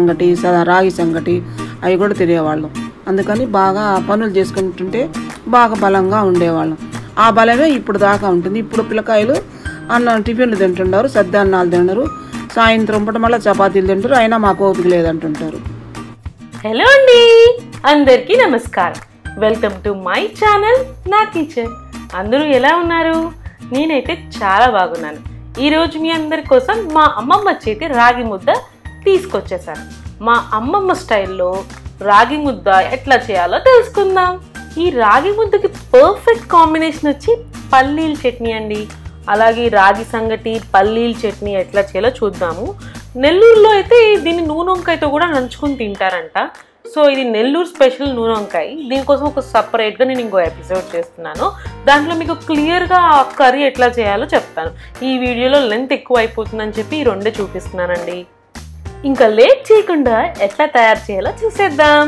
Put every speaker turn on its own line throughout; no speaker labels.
సంగటి స- రాగి సంగటి అవి కూడా తినేవాళ్ళం అందుకని బాగా పనులు చేసుకుంటుంటే బాగా బలంగా ఉండేవాళ్ళం ఆ బలమే ఇప్పుడు దాకా ఉంటుంది ఇప్పుడు పిల్లకాయలు అన్నం టిఫిన్లు తింటున్నారు సద్ద అన్నాలు తినరు సాయంత్రం పూట మళ్ళీ చపాతీలు తింటారు అయినా మాకు ఓపిక లేదంటుంటారు
హలో అండి అందరికీ నమస్కారం వెల్కమ్ టు మై ఛానల్ నా కిచెన్ అందరూ ఎలా ఉన్నారు నేనైతే చాలా బాగున్నాను ఈరోజు మీ అందరి కోసం మా అమ్మమ్మ చేతి రాగి ముద్ద తీసుకొచ్చేసాను మా అమ్మమ్మ స్టైల్లో రాగి ముద్ద ఎట్లా చేయాలో తెలుసుకుందాం ఈ రాగి ముద్దకి పర్ఫెక్ట్ కాంబినేషన్ వచ్చి పల్లీల చట్నీ అండి అలాగే రాగి సంగటి పల్లీల చట్నీ ఎట్లా చేయాలో చూద్దాము నెల్లూరులో అయితే దీన్ని నూనె వంకాయతో కూడా నంచుకుని తింటారంట సో ఇది నెల్లూరు స్పెషల్ నూనె వంకాయ దీనికోసం ఒక సపరేట్గా నేను ఇంకో ఎపిసోడ్ చేస్తున్నాను దాంట్లో మీకు క్లియర్గా ఆ కర్రీ ఎట్లా చేయాలో చెప్తాను ఈ వీడియోలో లెంత్ ఎక్కువ అయిపోతుందని చెప్పి ఈ రెండే చూపిస్తున్నానండి ఇంకా లేట్ చేయకుండా ఎట్లా తయారు చేయాలో చూసేద్దాం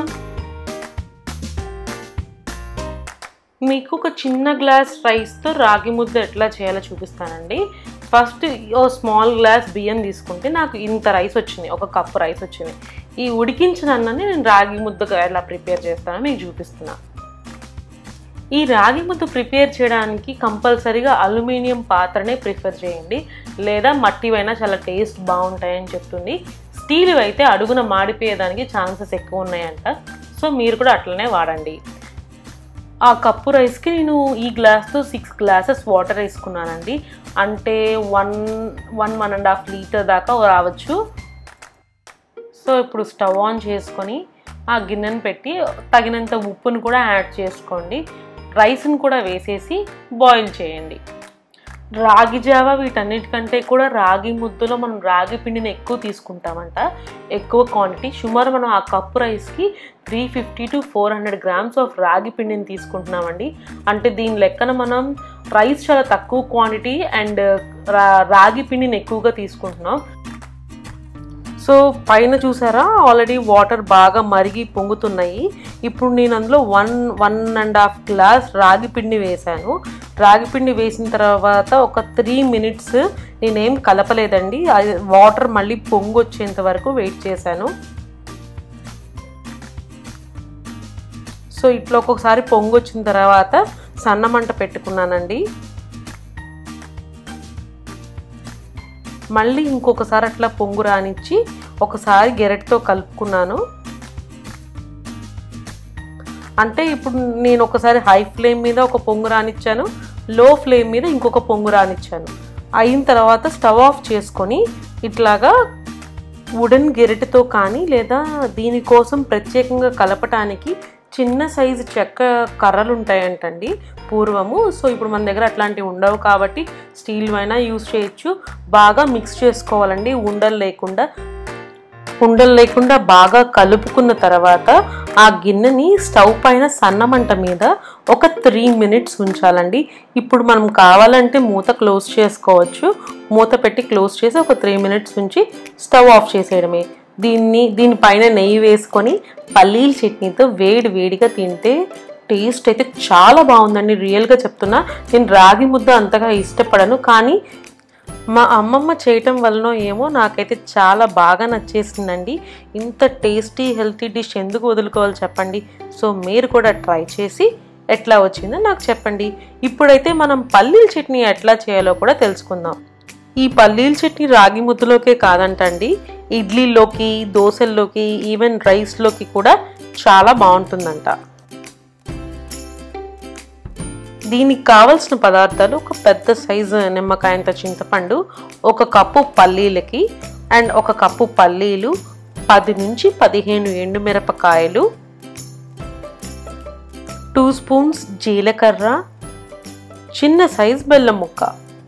మీకు ఒక చిన్న గ్లాస్ రైస్తో రాగి ముద్ద ఎట్లా చేయాలో చూపిస్తానండి ఫస్ట్ ఓ స్మాల్ గ్లాస్ బియ్యం తీసుకుంటే నాకు ఇంత రైస్ వచ్చింది ఒక కప్పు రైస్ వచ్చింది ఈ ఉడికించిన అన్నాన్ని నేను రాగి ముద్దగా ఎలా ప్రిపేర్ చేస్తానో మీకు చూపిస్తున్నా ఈ రాగి ముద్ద ప్రిపేర్ చేయడానికి కంపల్సరీగా అల్యూమినియం పాత్రనే ప్రిఫర్ చేయండి లేదా మట్టివైనా చాలా టేస్ట్ బాగుంటాయని చెప్తుంది స్టీల్ అయితే అడుగున మాడిపోయేదానికి ఛాన్సెస్ ఎక్కువ ఉన్నాయంట సో మీరు కూడా అట్లనే వాడండి ఆ కప్పు రైస్కి నేను ఈ గ్లాస్తో సిక్స్ గ్లాసెస్ వాటర్ వేసుకున్నానండి అంటే one one one and half litre దాకా రావచ్చు సో ఇప్పుడు స్టవ్ ఆన్ చేసుకొని ఆ గిన్నెను పెట్టి తగినంత ఉప్పును కూడా యాడ్ చేసుకోండి రైస్ని కూడా వేసేసి బాయిల్ చేయండి రాగి జావ వీటన్నిటికంటే కూడా రాగి ముద్దలో మనం రాగి పిండిని ఎక్కువ తీసుకుంటామంట ఎక్కువ క్వాంటిటీ సుమారు మనం ఆ కప్పు రైస్కి three fifty to four hundred grams of రాగి పిండిని తీసుకుంటున్నామండి అంటే దీని లెక్కన మనం రైస్ చాలా తక్కువ క్వాంటిటీ అండ్ రా రాగి పిండిని ఎక్కువగా తీసుకుంటున్నాం సో పైన చూసారా ఆల్రెడీ వాటర్ బాగా మరిగి పొంగుతున్నాయి ఇప్పుడు నేను అందులో one one and half glass రాగి పిండి వేశాను రాగి పిండి వేసిన తర్వాత ఒక త్రీ మినిట్స్ నేనేం కలపలేదండి అది వాటర్ మళ్ళీ పొంగు వచ్చేంత వరకు వెయిట్ చేశాను సో ఇట్లా ఒక్కొక్కసారి పొంగు వచ్చిన తర్వాత సన్నమంట పెట్టుకున్నానండి మళ్ళీ ఇంకొకసారి అట్లా పొంగు రానిచ్చి ఒకసారి గెరెట్తో కలుపుకున్నాను అంటే ఇప్పుడు నేను ఒకసారి హై ఫ్లేమ్ మీద ఒక పొంగు రానిచ్చాను లో ఫ్లేమ్ మీద ఇంకొక పొంగు రానిచ్చాను అయిన తర్వాత స్టవ్ ఆఫ్ చేసుకొని ఇట్లాగా వుడెన్ గెరెట్తో కానీ లేదా దీనికోసం ప్రత్యేకంగా కలపటానికి చిన్న సైజు చెక్క కర్రలు ఉంటాయంటండి పూర్వము సో ఇప్పుడు మన దగ్గర అట్లాంటివి ఉండవు కాబట్టి స్టీల్ అయినా యూస్ చేయొచ్చు బాగా మిక్స్ చేసుకోవాలండి ఉండలు లేకుండా ఉండలు లేకుండా బాగా కలుపుకున్న తర్వాత ఆ గిన్నెని స్టవ్ పైన సన్నమంట మీద ఒక త్రీ మినిట్స్ ఉంచాలండి ఇప్పుడు మనం కావాలంటే మూత క్లోజ్ చేసుకోవచ్చు మూత పెట్టి క్లోజ్ చేసి ఒక త్రీ మినిట్స్ ఉంచి స్టవ్ ఆఫ్ చేసేయడమే దీన్ని దీనిపైన నెయ్యి వేసుకొని పల్లీల చట్నీతో వేడి వేడిగా తింటే టేస్ట్ అయితే చాలా బాగుందండి రియల్గా చెప్తున్నా నేను రాగి ముద్ద అంతగా ఇష్టపడను కానీ మా అమ్మమ్మ చేయటం వలన ఏమో నాకైతే చాలా బాగా నచ్చేసిందండి ఇంత టేస్టీ హెల్తీ డిష్ ఎందుకు వదులుకోవాలి చెప్పండి సో మీరు కూడా ట్రై చేసి ఎట్లా వచ్చిందో నాకు చెప్పండి ఇప్పుడైతే మనం పల్లీల చట్నీ ఎట్లా చేయాలో కూడా తెలుసుకుందాం ఈ పల్లీల చట్నీ రాగి ముద్దలోకే కాదంటండి ఇడ్లీలోకి దోశల్లోకి ఈవెన్ రైస్లోకి కూడా చాలా బాగుంటుందంట దీనికి కావలసిన పదార్థాలు ఒక పెద్ద సైజు నిమ్మకాయంత చింతపండు ఒక కప్పు పల్లీలకి అండ్ ఒక కప్పు పల్లీలు పది నుంచి పదిహేను ఎండుమిరపకాయలు టూ స్పూన్స్ జీలకర్ర చిన్న సైజ్ బెల్లం ముక్క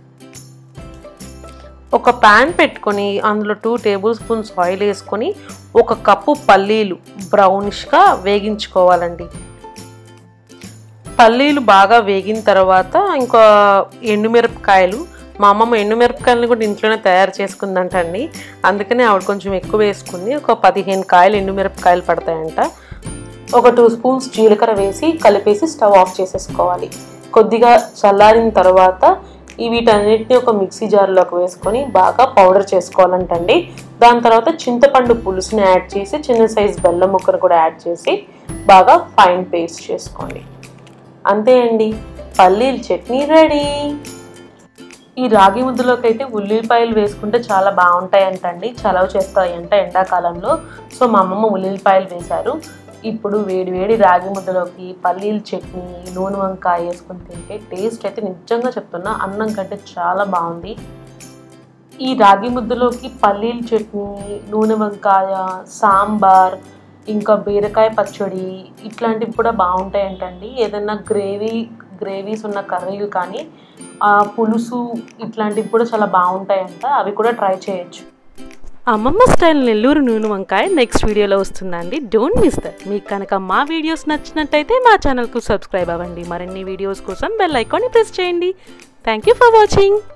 ఒక ప్యాన్ పెట్టుకొని అందులో టూ టేబుల్ స్పూన్స్ ఆయిల్ వేసుకొని ఒక కప్పు పల్లీలు బ్రౌనిష్గా వేగించుకోవాలండి పల్లీలు బాగా వేగిన తర్వాత ఇంకా ఎండుమిరపకాయలు మా అమ్మమ్మ ఎండుమిరపకాయలను కూడా ఇంట్లోనే తయారు చేసుకుందంటండి అందుకనే ఆవిడ కొంచెం ఎక్కువ వేసుకుంది ఒక పదిహేను కాయలు ఎండుమిరపకాయలు పడతాయంట ఒక టూ స్పూన్స్ జీలకర్ర వేసి కలిపేసి స్టవ్ ఆఫ్ చేసేసుకోవాలి కొద్దిగా చల్లారిన తర్వాత ఈ వీటన్నిటిని ఒక మిక్సీ జార్లోకి వేసుకొని బాగా పౌడర్ చేసుకోవాలంటండి దాని తర్వాత చింతపండు పులుసుని యాడ్ చేసి చిన్న సైజ్ బెల్లం ముక్కను కూడా యాడ్ చేసి బాగా ఫైన్ పేస్ట్ చేసుకోండి అంతే అండి పల్లీల చట్నీ రెడీ ఈ రాగి ముద్దలోకి అయితే ఉల్లిపాయలు వేసుకుంటే చాలా బాగుంటాయంటండి చలవ చేస్తాయంట ఎండాకాలంలో సో మా అమ్మమ్మ ఉల్లిపాయలు వేశారు ఇప్పుడు వేడి వేడి రాగి ముద్దలోకి పల్లీల చట్నీ నూనె వంకాయ వేసుకుని తింటే టేస్ట్ అయితే నిజంగా చెప్తున్నా అన్నం కంటే చాలా బాగుంది ఈ రాగి ముద్దలోకి పల్లీల చట్నీ నూనె వంకాయ సాంబార్ ఇంకా బీరకాయ పచ్చడి ఇట్లాంటివి కూడా బాగుంటాయంటండి ఏదైనా గ్రేవీ గ్రేవీస్ ఉన్న కర్రీలు కానీ ఆ, పులుసు ఇట్లాంటివి కూడా చాలా బాగుంటాయంట అవి కూడా ట్రై చేయొచ్చు అమ్మమ్మ స్టైల్ నెల్లూరు నూనె వంకాయ నెక్స్ట్ వీడియోలో వస్తుందండి డోంట్ మిస్ దట్ మీకు కనుక మా వీడియోస్ నచ్చినట్టయితే మా ఛానల్కు సబ్స్క్రైబ్ అవ్వండి మరిన్ని వీడియోస్ కోసం బెల్ ఐకాన్ని ప్రెస్ చేయండి థ్యాంక్ యూ ఫర్ వాచింగ్